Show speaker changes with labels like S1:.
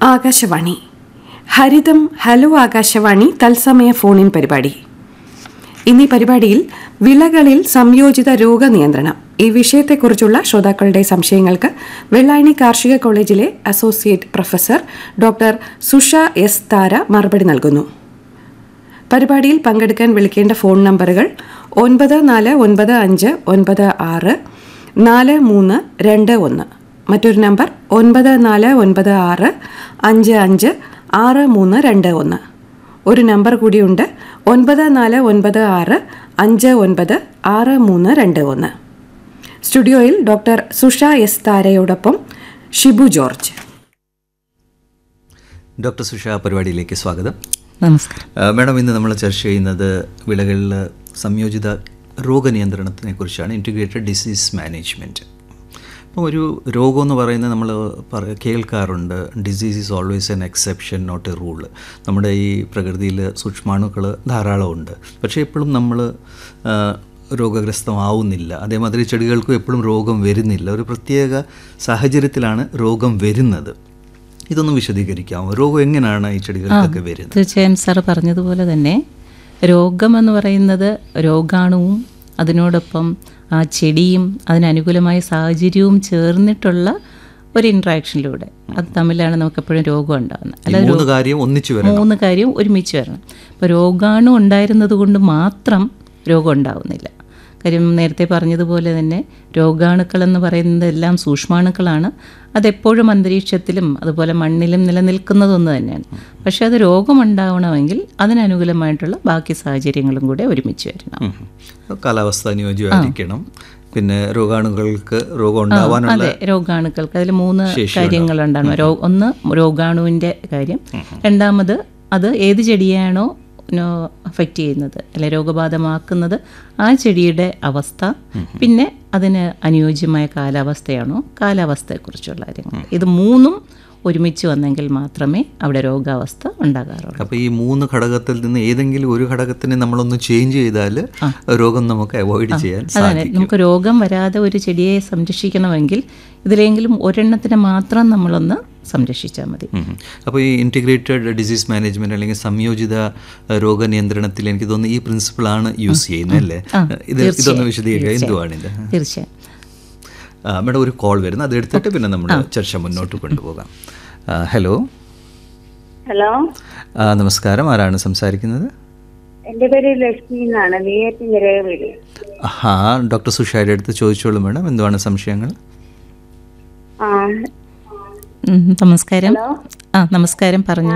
S1: ആകാശവാണി ഹരിതം hello Akashvani തത്സമയ ഫോണിൻ പരിപാടി ഇന്നീ പരിപാടിയിൽ വിളകളിൽ സംയോജിത രോഗനിയന്ത്രണം ഈ വിഷയത്തെക്കുറിച്ചുള്ള ശ്രോതാക്കളുടെ സംശയങ്ങൾക്ക് വെള്ളായണി കാർഷിക കോളേജിലെ associate professor doctor Susha S Thara മറുപടി നൽകുന്നു പരിപാടിയിൽ പങ്കെടുക്കാൻ വിളിക്കേണ്ട ഫോൺ നമ്പറുകൾ ഒൻപത് നാല് ഒൻപത് അഞ്ച് ഒൻപത് ആറ് നാല് മൂന്ന് രണ്ട് ഒന്ന് മറ്റൊരു നമ്പർ ഒൻപത് നാല് ഒൻപത് ആറ് അഞ്ച് അഞ്ച് ആറ് മൂന്ന് രണ്ട് ഒന്ന് ഒരു നമ്പർ കൂടിയുണ്ട് ഒൻപത് നാല് ഒൻപത് ആറ് അഞ്ച് ഒൻപത് ആറ് മൂന്ന് രണ്ട് ഒന്ന് സ്റ്റുഡിയോയിൽ ഡോക്ടർ സുഷ എസ് താരയോടൊപ്പം ഷിബു ജോർജ്
S2: ഡോക്ടർ സുഷ പരിപാടിയിലേക്ക് സ്വാഗതം
S3: നമസ്കാരം
S2: ആ, മാഡം ഇന്ന് നമ്മൾ ചർച്ച ചെയ്യുന്നത് വിളകളിൽ സംയോജിത രോഗനിയന്ത്രണത്തിനെ കുറിച്ചാണ് ഇൻറ്റിഗ്രേറ്റഡ് ഡിസീസ് മാനേജ്മെൻറ്റ് അപ്പോൾ ഒരു രോഗം എന്ന് പറയുന്നത് നമ്മൾ പറ കേൾക്കാറുണ്ട് disease is always an exception not a rule നമ്മുടെ ഈ പ്രകൃതിയിൽ സൂക്ഷ്മാണുക്കൾ ധാരാളമുണ്ട് പക്ഷേ എപ്പോഴും നമ്മൾ രോഗഗ്രസ്തമാവുന്നില്ല അതേമാതിരി ചെടികൾക്കും എപ്പോഴും രോഗം വരുന്നില്ല ഒരു പ്രത്യേക സാഹചര്യത്തിലാണ് രോഗം വരുന്നത് ഇതൊന്നും വിശദീകരിക്കാമോ രോഗം എങ്ങനെയാണ് ഈ ചെടികൾക്കൊക്കെ വരുന്നത്
S3: തീർച്ചയായും സാർ പറഞ്ഞതുപോലെ തന്നെ രോഗമെന്ന് പറയുന്നത് രോഗാണുവും അതിനോടൊപ്പം ആ ചെടിയും അതിനനുകൂലമായ സാഹചര്യവും ചേർന്നിട്ടുള്ള ഒരു ഇൻട്രാക്ഷനിലൂടെ അത് തമ്മിലാണ് നമുക്ക് എപ്പോഴും രോഗം ഉണ്ടാകുന്നത്
S2: ഈ മൂന്ന് കാര്യം ഒന്നിച്ചു വരണം
S3: മൂന്ന് കാര്യവും ഒരുമിച്ച് വരണം ഇപ്പോൾ രോഗാണു ഉണ്ടായിരുന്നത് കൊണ്ട് മാത്രം രോഗം ഉണ്ടാവുന്നില്ല കാര്യം നേരത്തെ പറഞ്ഞതുപോലെ തന്നെ രോഗാണുക്കൾ എന്ന് പറയുന്നത് എല്ലാം സൂക്ഷ്മാണുക്കളാണ് അതെപ്പോഴും അന്തരീക്ഷത്തിലും അതുപോലെ മണ്ണിലും നിലനിൽക്കുന്നതൊന്ന് തന്നെയാണ് പക്ഷേ അത് രോഗമുണ്ടാവണമെങ്കിൽ അതിനനുകൂലമായിട്ടുള്ള ബാക്കി സാഹചര്യങ്ങളും കൂടെ ഒരുമിച്ച് വരണം
S2: ഉം. കാലാവസ്ഥ അനുയോജ്യമായിരിക്കണം പിന്നെ രോഗാണുക്കൾക്ക് രോഗം ഉണ്ടാവാനുള്ള
S3: അതെ രോഗാണുക്കൾക്ക് അതിൽ മൂന്ന് കാര്യങ്ങളുണ്ടാണ് രോ ഒന്ന് രോഗാണുവിൻ്റെ കാര്യം രണ്ടാമത് അത് ഏത് ചെടിയാണോ അഫക്റ്റ് ചെയ്യുന്നത് അല്ലെ രോഗബാധമാക്കുന്നത് ആ ചെടിയുടെ അവസ്ഥ പിന്നെ അതിന് അനുയോജ്യമായ കാലാവസ്ഥയാണോ കാലാവസ്ഥയെക്കുറിച്ചുള്ള കാര്യങ്ങൾ ഇത് മൂന്നും ഒരുമിച്ച് വന്നെങ്കിൽ മാത്രമേ അവിടെ രോഗാവസ്ഥ ഉണ്ടാകാറുള്ളൂ
S2: അപ്പോൾ ഈ മൂന്ന് ഘടകത്തിൽ നിന്ന് ഏതെങ്കിലും ഒരു ഘടകത്തിനെ നമ്മളൊന്ന് ചേഞ്ച് ചെയ്താൽ രോഗം നമുക്ക് അവോയ്ഡ് ചെയ്യാൻ
S3: അതാണ്
S2: സാധിക്കും
S3: നമുക്ക് രോഗം വരാതെ ഒരു ചെടിയെ സംരക്ഷിക്കണമെങ്കിൽ ഇതിലെങ്കിലും ഒരെണ്ണത്തിനെ മാത്രം നമ്മളൊന്ന് സംരക്ഷിച്ചാൽ മതി
S2: അപ്പോൾ ഈ ഇൻറ്റിഗ്രേറ്റഡ് ഡിസീസ് മാനേജ്മെന്റ് അല്ലെങ്കിൽ സംയോജിത അഹ്, രോഗനിയന്ത്രണത്തിൽ എനിക്ക് തോന്നുന്നു ഈ പ്രിൻസിപ്പിളാണ് യൂസ് ചെയ്യുന്നത് അല്ലേ ഇത് ഇതൊന്ന് വിശദീകരിക്കുക എന്തുവാണിത്
S3: തീർച്ചയായും
S2: ആ, മേഡം ഒരു കോൾ വരുന്നു അത് എടുത്തിട്ട് പിന്നെ നമ്മൾ ചർച്ച മുന്നോട്ട് കൊണ്ടുപോകാം ആ, ഹലോ
S4: ഹലോ
S2: ആ, നമസ്കാരം ആരാണ് സംസാരിക്കുന്നത്
S4: എന്റെ പേര് ലക്ഷ്മി എന്നാണ് നെയ്യാറ്റിൻകര വീട്
S2: ഹാ ഡോക്ടർ സുഷായുടെ അടുത്ത് ചോദിച്ചോളൂ മേഡം എന്തുവാണ് സംശയങ്ങൾ
S4: ആ
S3: ഉം, നമസ്കാരം ആ നമസ്കാരം പറഞ്ഞു